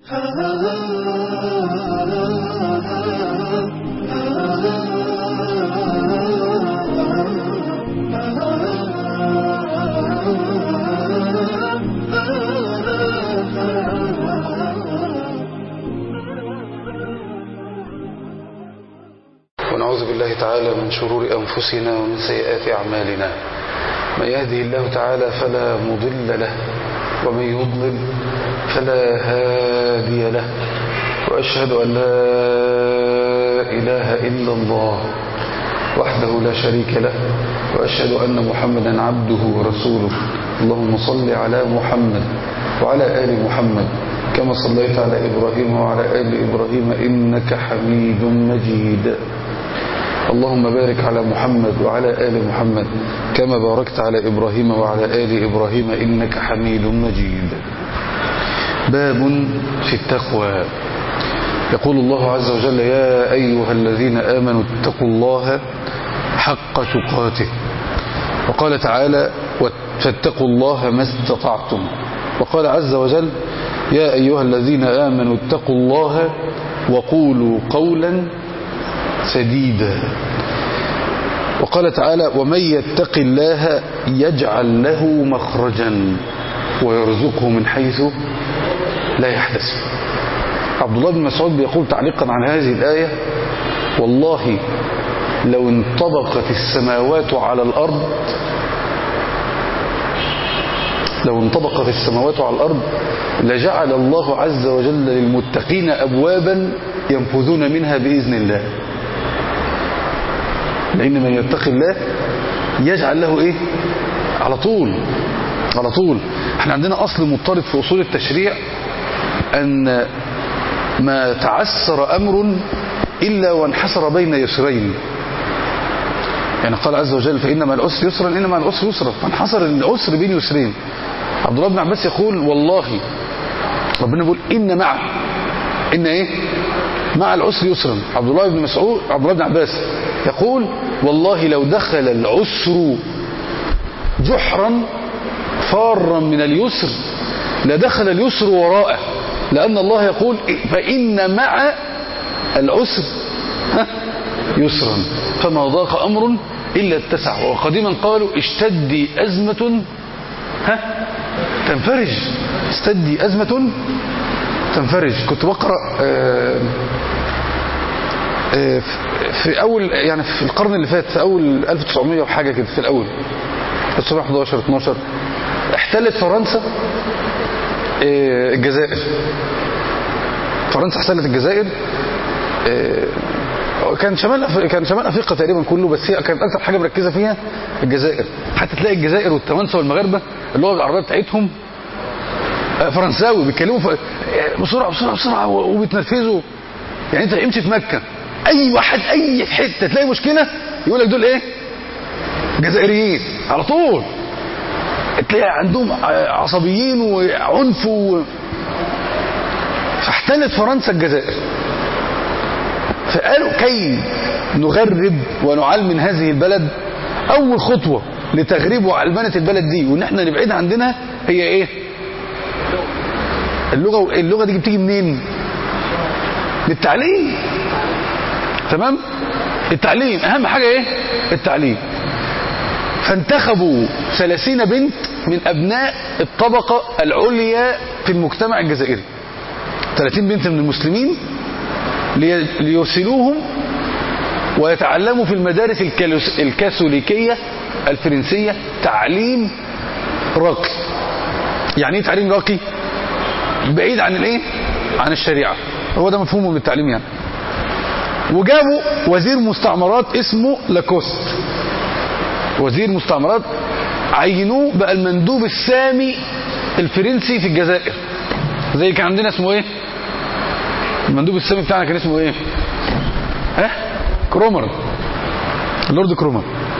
ونعوذ بالله تعالى من شرور أنفسنا ومن سيئات أعمالنا من يهده الله تعالى فلا مضل له ومن يضلل فلا هادي له وأشهد أن لا إله إلا الله وحده لا شريك له وأشهد أن محمدا عبده ورسوله اللهم صل على محمد وعلى آل محمد كما صليت على إبراهيم وعلى آل إبراهيم إنك حميد مجيد اللهم بارك على محمد وعلى آل محمد كما باركت على إبراهيم وعلى آل إبراهيم إنك حميد مجيد باب في التقوى يقول الله عز وجل يا أيها الذين آمنوا اتقوا الله حق تقاته وقال تعالى فاتقوا الله ما استطعتم وقال عز وجل يا أيها الذين آمنوا اتقوا الله وقولوا قولا سديدا وقال تعالى ومن يتق الله يجعل له مخرجا ويرزقه من حيث لا يحتسب عبد الله بن مسعود بيقول تعليقا عن هذه الآية والله لو انطبقت السماوات على الأرض لو انطبقت السماوات على الأرض لجعل الله عز وجل للمتقين أبوابا ينفذون منها بإذن الله لأن من يتقي الله يجعل له إيه على طول على طول احنا عندنا أصل مضطرد في أصول التشريع أن ما تعسر أمر إلا وانحسر بين يسرين يعني قال عز وجل فإن مع العسر يسرا إن مع العسر يسرا فانحصر العسر بين يسرين عبد الله بن عباس يقول والله ربنا بيقول إن مع إن إيه مع العسر يسرا عبد الله بن مسعود عبد الله بن عباس يقول والله لو دخل العسر جحرا فارا من اليسر لدخل اليسر وراءه لأن الله يقول فإن مع العسر يسرا فما ضاق أمر إلا اتسع وقديما قالوا اشتدي أزمة ها تنفرج استدي أزمة تنفرج كنت بقرأ آآ آآ في أول يعني في القرن اللي فات في أول 1900 وحاجة كده في الأول 1911 12 احتلت فرنسا الجزائر فرنسا احتلت الجزائر كان شمال كان شمال افريقيا تقريبا كله بس هي كانت اكثر حاجه مركزه فيها الجزائر حتى تلاقي الجزائر والتوانسه والمغاربه اللغه العربيه بتاعتهم فرنساوي بيتكلموا بسرعه بسرعه بسرعه وبيتنرفزوا يعني انت امشي في مكه اي واحد اي حته تلاقي مشكله يقول لك دول ايه جزائريين على طول تلاقي عندهم عصبيين وعنف و... فاحتلت فرنسا الجزائر فقالوا كي نغرب ونعلمن هذه البلد اول خطوة لتغريب وعلمنة البلد دي وان احنا نبعدها عندنا هي ايه اللغة اللغة دي بتيجي منين بالتعليم تمام التعليم اهم حاجة ايه التعليم فانتخبوا 30 بنت من ابناء الطبقة العليا في المجتمع الجزائري 30 بنت من المسلمين ليرسلوهم ويتعلموا في المدارس الكاثوليكية الفرنسية تعليم راقي يعني ايه تعليم راقي بعيد عن الايه عن الشريعة هو ده مفهومه من التعليم يعني وجابوا وزير مستعمرات اسمه لاكوست وزير مستعمرات عينوه بقى المندوب السامي الفرنسي في الجزائر زي كان عندنا اسمه ايه المندوب السامي بتاعنا كان اسمه ايه ها كرومر اللورد كرومر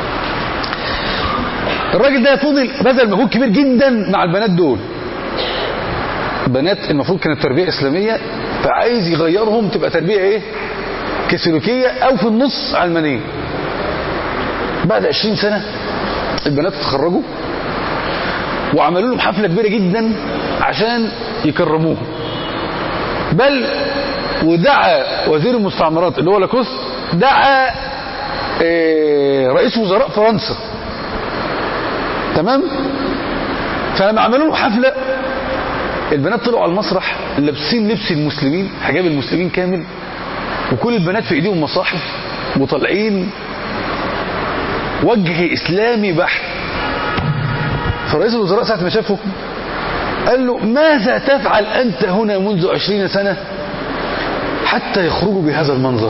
الراجل ده فضل بذل مجهود كبير جدا مع البنات دول بنات المفروض كانت تربيه اسلاميه فعايز يغيرهم تبقى تربيه ايه كاثوليكيه او في النص علمانيه بعد 20 سنه البنات اتخرجوا وعملوا لهم حفله كبيره جدا عشان يكرموهم بل ودعا وزير المستعمرات اللي هو لاكوست دعا آه، رئيس وزراء فرنسا تمام فلما عملوا له حفله البنات طلعوا على المسرح لابسين لبس المسلمين حجاب المسلمين كامل وكل البنات في ايديهم مصاحف وطالعين وجه اسلامي بحت فرئيس الوزراء ساعه ما شافه قال له ماذا تفعل انت هنا منذ عشرين سنه حتى يخرجوا بهذا المنظر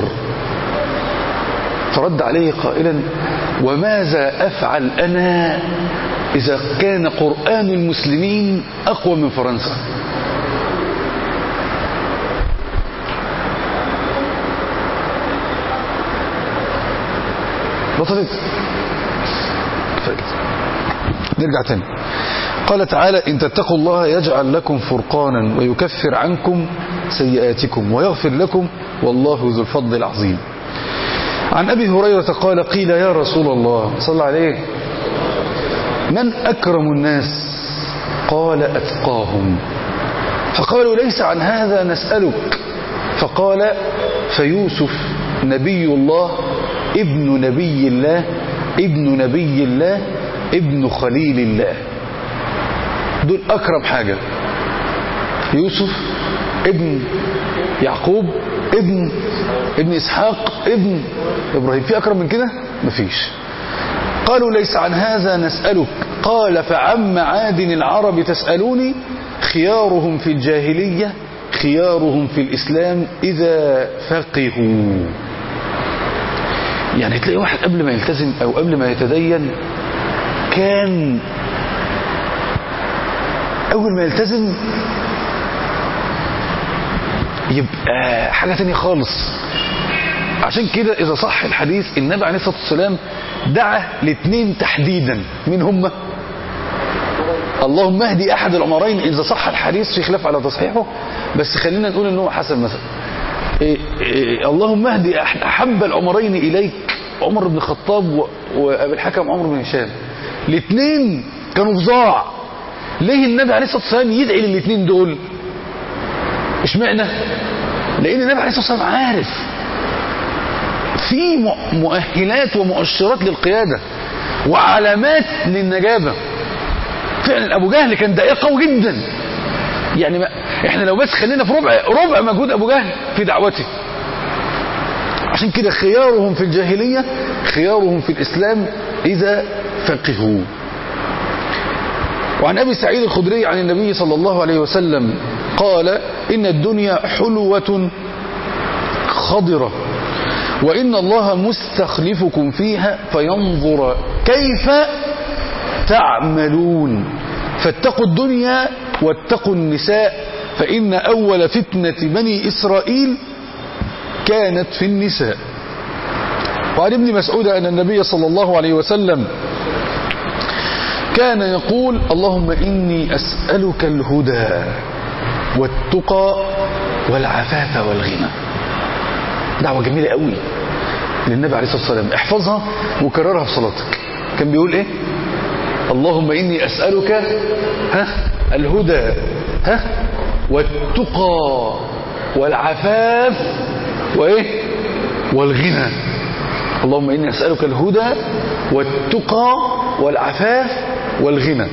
فرد عليه قائلا وماذا افعل انا اذا كان قران المسلمين اقوى من فرنسا وصلت كفاية كده. نرجع تاني قال تعالى إن تتقوا الله يجعل لكم فرقانا ويكفر عنكم سيئاتكم ويغفر لكم والله ذو الفضل العظيم عن أبي هريرة قال قيل يا رسول الله صلى عليه من أكرم الناس قال أتقاهم فقالوا ليس عن هذا نسألك فقال فيوسف نبي الله ابن نبي الله ابن نبي الله ابن خليل الله دول أكرم حاجة يوسف ابن يعقوب ابن ابن إسحاق ابن إبراهيم في أكرم من كده مفيش قالوا ليس عن هذا نسألك قال فعم معادن العرب تسألوني خيارهم في الجاهلية خيارهم في الإسلام إذا فقهوا يعني تلاقي واحد قبل ما يلتزم أو قبل ما يتدين كان أول ما يلتزم يبقى حاجة تانية خالص عشان كده إذا صح الحديث النبي عليه الصلاة والسلام دعا لاثنين تحديدا من هم اللهم اهدي أحد العمرين إذا صح الحديث في خلاف على تصحيحه بس خلينا نقول إن هو حسن مثلا إيه إيه اللهم اهدي أحد أحب العمرين إليك عمر بن الخطاب و- وأبي الحكم عمر بن هشام الاثنين كانوا فظاع ليه النبي عليه الصلاة والسلام يدعي للاثنين دول اشمعنى لأن النبي عليه الصلاة والسلام عارف في م- مؤهلات ومؤشرات للقيادة وعلامات للنجابة فعلا أبو جهل كان دقيق قوي جدا يعني ما احنا لو بس خلينا في ربع ربع مجهود أبو جهل في دعوته عشان كده خيارهم في الجاهلية خيارهم في الإسلام إذا فقهوا وعن أبي سعيد الخدري عن النبي صلى الله عليه وسلم قال إن الدنيا حلوة خضرة وإن الله مستخلفكم فيها فينظر كيف تعملون فاتقوا الدنيا واتقوا النساء فإن أول فتنة بني إسرائيل كانت في النساء وعن ابن مسعود أن النبي صلى الله عليه وسلم كان يقول اللهم إني أسألك الهدى والتقى والعفاف والغنى دعوة جميلة قوي للنبي عليه الصلاة والسلام احفظها وكررها في صلاتك كان بيقول ايه اللهم إني أسألك ها الهدى ها والتقى والعفاف وإيه والغنى اللهم إني أسألك الهدى والتقى والعفاف والغنى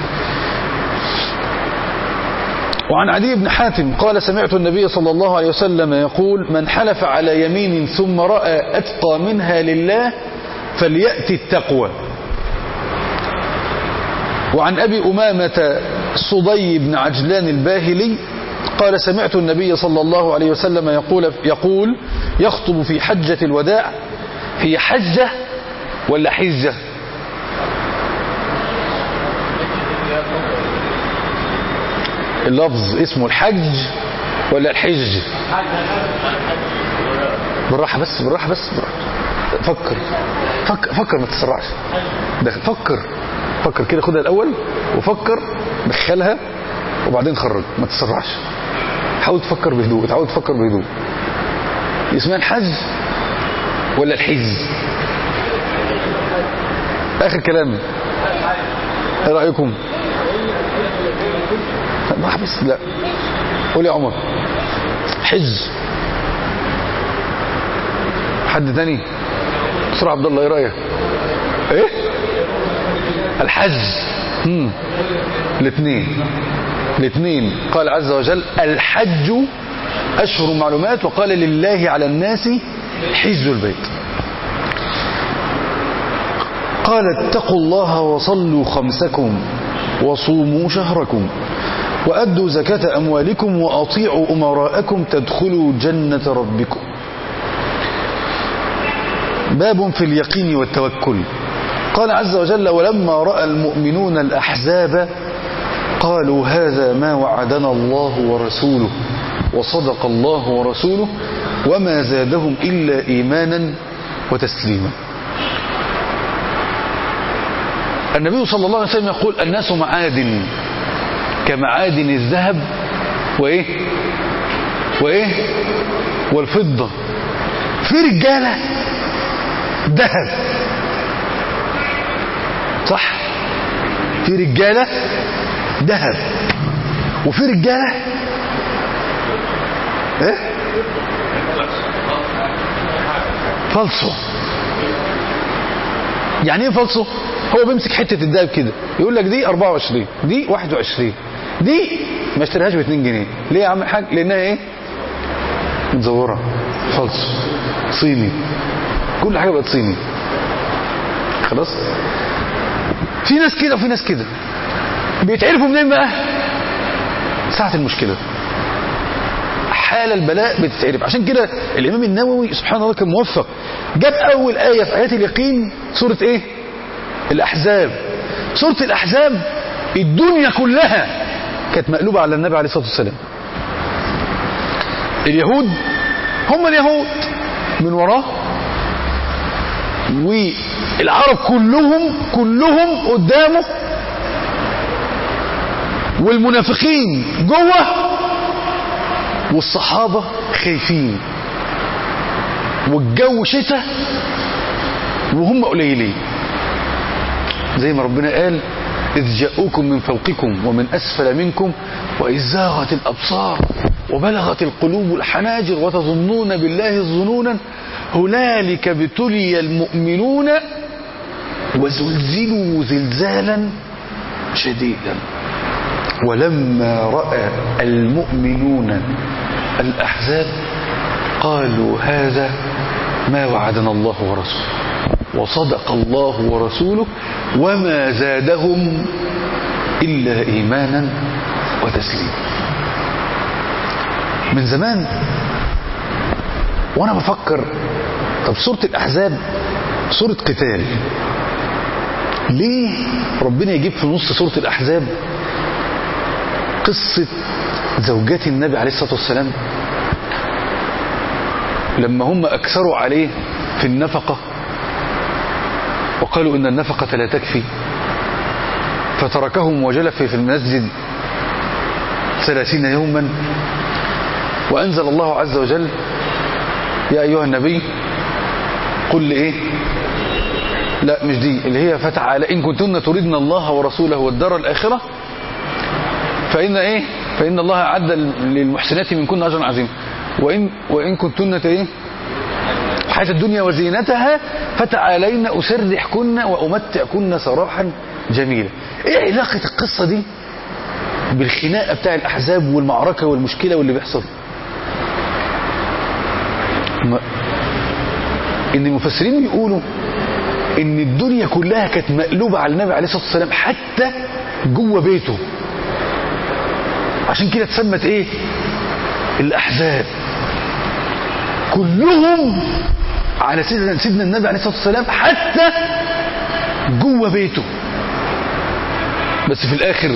وعن عدي بن حاتم قال سمعت النبي صلى الله عليه وسلم يقول من حلف على يمين ثم رأى أتقى منها لله فليأتي التقوى وعن أبي أمامة صدي بن عجلان الباهلي قال سمعت النبي صلى الله عليه وسلم يقول, يقول يخطب في حجة الوداع هي حجة ولا حجة اللفظ اسمه الحج ولا الحج بالراحة بس بالراحة بس بالراحة. فكر فكر فكر ما تسرعش دخل فكر فكر كده خدها الأول وفكر دخلها وبعدين خرج ما تسرعش حاول تفكر بهدوء تعود تفكر بهدوء اسمها الحج ولا الحج آخر كلام ايه رأيكم راح بس لا قول يا عمر حج حد تاني دكتور عبد الله ايه رايك ايه الحج امم الاثنين الاثنين قال عز وجل الحج اشهر معلومات وقال لله على الناس حج البيت قال اتقوا الله وصلوا خمسكم وصوموا شهركم وأدوا زكاة أموالكم وأطيعوا أمراءكم تدخلوا جنة ربكم باب في اليقين والتوكل قال عز وجل ولما رأى المؤمنون الأحزاب قالوا هذا ما وعدنا الله ورسوله وصدق الله ورسوله وما زادهم إلا إيمانا وتسليما النبي صلى الله عليه وسلم يقول الناس معادن كمعادن الذهب وإيه وإيه والفضة في رجالة ذهب صح في رجالة ذهب وفي رجالة ايه فالصو يعني ايه فالصو هو بيمسك حتة الدهب كده يقول لك دي 24 دي 21 دي ما اشتريهاش ب 2 جنيه ليه يا عم الحاج لانها ايه متزوره فالصو صيني كل حاجه بقت صيني خلاص في ناس كده وفي ناس كده بيتعرفوا منين بقى ساعة المشكلة حال البلاء بتتعرف عشان كده الإمام النووي سبحان الله كان موفق جاب أول آية في آيات اليقين سورة إيه الأحزاب سورة الأحزاب الدنيا كلها كانت مقلوبة على النبي عليه الصلاة والسلام اليهود هم اليهود من وراه والعرب كلهم كلهم قدامه والمنافقين جوه والصحابة خايفين والجو شتاء وهم قليلين زي ما ربنا قال إذ جاءوكم من فوقكم ومن أسفل منكم وإذ زاغت الأبصار وبلغت القلوب الحناجر وتظنون بالله الظنونا هنالك ابتلي المؤمنون وزلزلوا زلزالا شديدا ولما رأى المؤمنون الأحزاب قالوا هذا ما وعدنا الله ورسوله وصدق الله ورسوله وما زادهم إلا إيمانا وتسليما من زمان وانا بفكر طب سورة الأحزاب سورة قتال ليه ربنا يجيب في نص سورة الأحزاب قصة زوجات النبي عليه الصلاة والسلام لما هم أكثروا عليه في النفقة وقالوا إن النفقة لا تكفي فتركهم وجلف في المسجد ثلاثين يوما وأنزل الله عز وجل يا أيها النبي قل لي إيه لا مش دي اللي هي فتعالى إن كنتن تريدن الله ورسوله والدار الآخرة فإن إيه فإن الله أعد للمحسنات منكن أجرا عظيما وإن وإن كنتن إيه حياة الدنيا وزينتها فتعالين أسرحكن وأمتعكن سراحا جميلا إيه علاقة القصة دي بالخناقة بتاع الأحزاب والمعركة والمشكلة واللي بيحصل ان المفسرين بيقولوا ان الدنيا كلها كانت مقلوبة على النبي عليه الصلاة والسلام حتى جوه بيته عشان كده اتسمت ايه الاحزاب كلهم على سيدنا, سيدنا النبي عليه الصلاة والسلام حتى جوه بيته بس في الاخر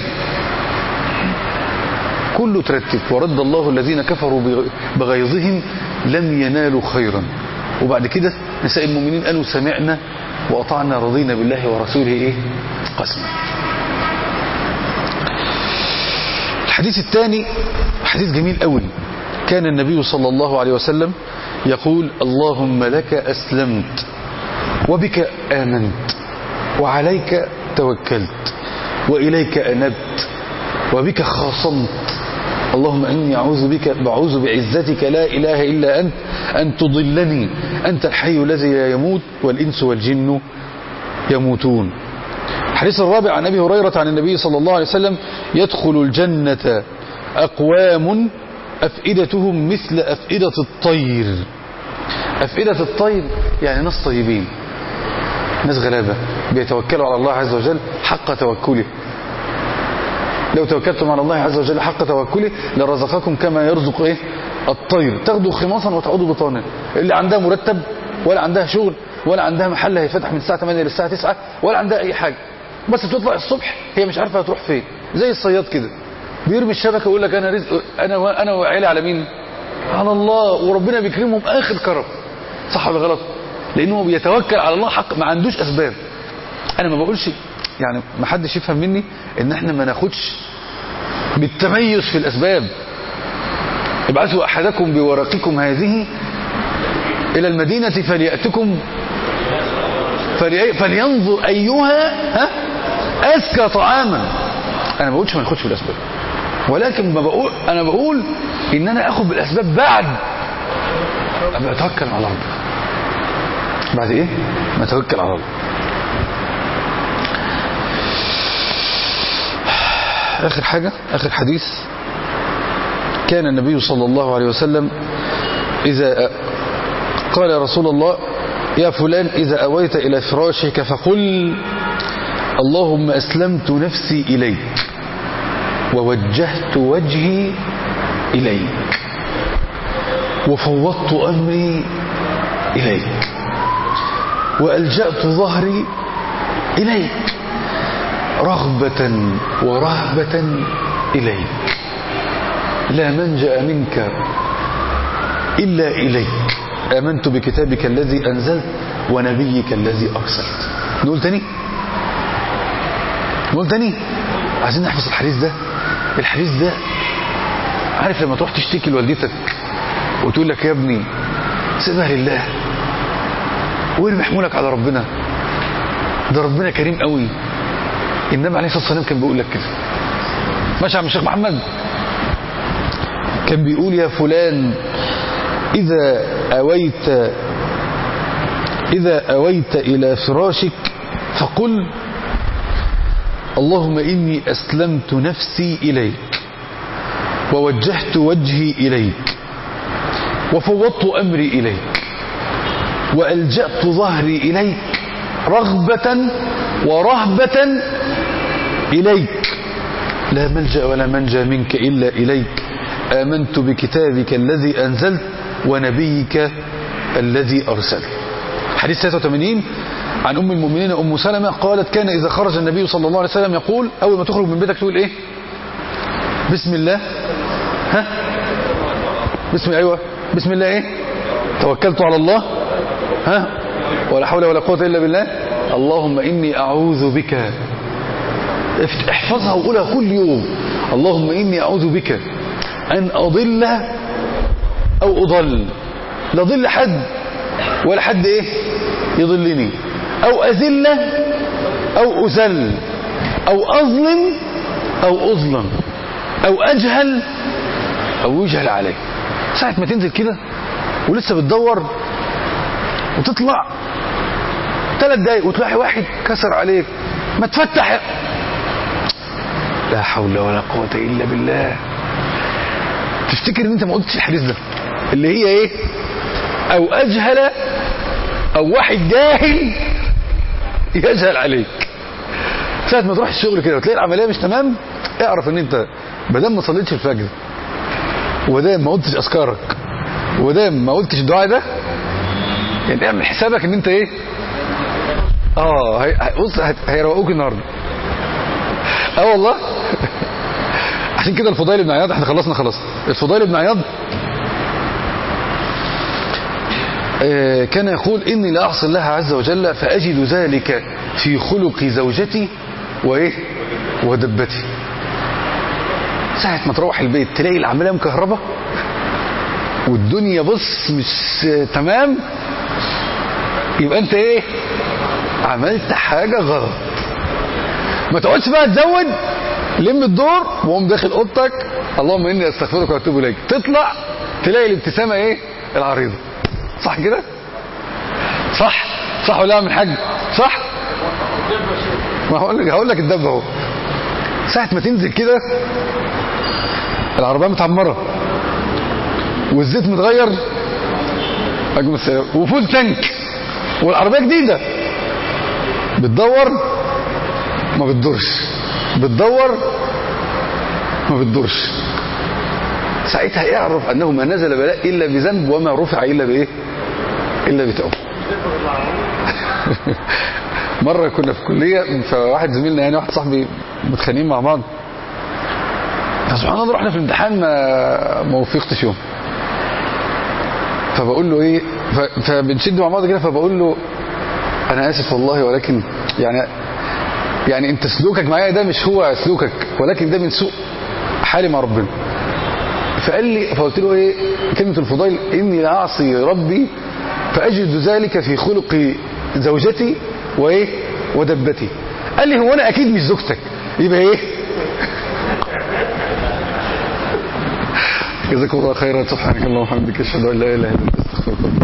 كله ترتب ورد الله الذين كفروا بغيظهم لم ينالوا خيرا وبعد كده نساء المؤمنين قالوا سمعنا وأطعنا رضينا بالله ورسوله إيه قسما الحديث الثاني حديث جميل قوي كان النبي صلى الله عليه وسلم يقول اللهم لك أسلمت وبك آمنت وعليك توكلت وإليك أنبت وبك خاصمت اللهم إني أعوذ بك بعوذ بعزتك لا إله إلا أنت أن تضلني أنت الحي الذي لا يموت والإنس والجن يموتون الحديث الرابع عن أبي هريرة عن النبي صلى الله عليه وسلم يدخل الجنة أقوام أفئدتهم مثل أفئدة الطير أفئدة الطير يعني ناس طيبين ناس غلابة بيتوكلوا على الله عز وجل حق توكله لو توكلتم على الله عز وجل حق توكله لرزقكم كما يرزق ايه الطير تاخدوا خماصا وتعودوا بطانا اللي عندها مرتب ولا عندها شغل ولا عندها محل هيفتح من الساعه 8 للساعه 9 ولا عندها اي حاجه بس تطلع الصبح هي مش عارفه هتروح فين زي الصياد كده بيرمي الشبكه ويقول لك انا رزق انا انا وعيلي على مين على الله وربنا بيكرمهم اخر كرم صح ولا غلط لانه بيتوكل على الله حق ما عندوش اسباب انا ما بقولش يعني ما حدش يفهم مني ان احنا ما ناخدش بالتميز في الاسباب ابعثوا احدكم بورقكم هذه الى المدينه فلياتكم فلي... فلينظر ايها ها اذكى طعاما انا ما بقولش ما ناخدش بالاسباب ولكن ما بقول انا بقول ان انا اخد بالاسباب بعد ابقى اتوكل على الله بعد ايه ما اتوكل على الله آخر حاجة آخر حديث كان النبي صلى الله عليه وسلم إذا قال يا رسول الله يا فلان إذا أويت إلى فراشك فقل اللهم أسلمت نفسي إليك ووجهت وجهي إليك وفوضت أمري إليك وألجأت ظهري إليك رغبة ورهبة إليك لا منجأ منك إلا إليك آمنت بكتابك الذي أنزلت ونبيك الذي أرسلت نقول تاني نقول تاني عايزين نحفظ الحديث ده الحديث ده عارف لما تروح تشتكي لوالدتك وتقول لك يا ابني سيبها لله وارمي حمولك على ربنا ده ربنا كريم قوي النبي عليه الصلاه والسلام كان بيقول لك كده ماشي يا عم الشيخ محمد كان بيقول يا فلان اذا اويت اذا اويت الى فراشك فقل اللهم اني اسلمت نفسي اليك ووجهت وجهي اليك وفوضت امري اليك والجات ظهري اليك رغبه ورهبه إليك لا ملجأ ولا منجى منك إلا إليك آمنت بكتابك الذي أنزلت ونبيك الذي أرسلت حديث 83 عن أم المؤمنين أم سلمة قالت كان إذا خرج النبي صلى الله عليه وسلم يقول أول ما تخرج من بيتك تقول إيه بسم الله ها بسم الله أيوة بسم الله إيه توكلت على الله ها ولا حول ولا قوة إلا بالله اللهم إني أعوذ بك احفظها وقولها كل يوم اللهم إني أعوذ بك أن أضل أو أضل لا ضل حد ولا حد إيه يضلني أو أذل أو أذل أو أظلم أو أظلم أو أجهل أو يجهل علي ساعة ما تنزل كده ولسه بتدور وتطلع ثلاث دقايق وتلاقي واحد كسر عليك ما تفتح لا حول ولا قوة إلا بالله تفتكر ان انت ما قلتش الحديث ده اللي هي ايه او اجهل او واحد جاهل يجهل عليك ساعة ما تروح الشغل كده وتلاقي العملية مش تمام اعرف ان انت بدل ما صليتش الفجر ودام ما قلتش اذكارك ودام ما قلتش الدعاء ده يعني اعمل حسابك ان انت ايه اه هي... بص هيروقوك النهارده اه والله عشان كده الفضيل بن عياض احنا خلصنا خلاص الفضيل بن عياض اه كان يقول اني لا اعصي الله عز وجل فاجد ذلك في خلق زوجتي وايه ودبتي ساعة ما تروح البيت تلاقي العملية مكهربة والدنيا بص مش تمام يبقى انت ايه عملت حاجة غلط ما تقعدش بقى تزود لم الدور وقوم داخل اوضتك اللهم اني استغفرك واتوب اليك تطلع تلاقي الابتسامه ايه العريضه صح كده صح صح ولا من حاج صح ما هقول لك هقول لك الدب اهو ساعه ما تنزل كده العربيه متعمره والزيت متغير اجمل السلام وفول تانك والعربيه جديده بتدور ما بتدورش بتدور ما بتدورش ساعتها اعرف انه ما نزل بلاء الا بذنب وما رفع الا بايه الا بتوبه مره كنا في كليه فواحد زميلنا يعني واحد صاحبي متخانقين مع بعض فسبحان الله رحنا في الامتحان ما ما وفقتش يوم فبقول له ايه ف- فبنشد مع بعض كده فبقول له انا اسف والله ولكن يعني يعني انت سلوكك معايا ده مش هو سلوكك ولكن ده من سوء حالي مع ربنا فقال لي فقلت له ايه كلمه الفضيل اني لاعصي ربي فاجد ذلك في خلق زوجتي وايه ودبتي قال لي هو انا اكيد مش زوجتك يبقى ايه جزاكم الله خيرا سبحانك اللهم وبحمدك اشهد ان لا اله الا انت استغفرك واتوب إليك.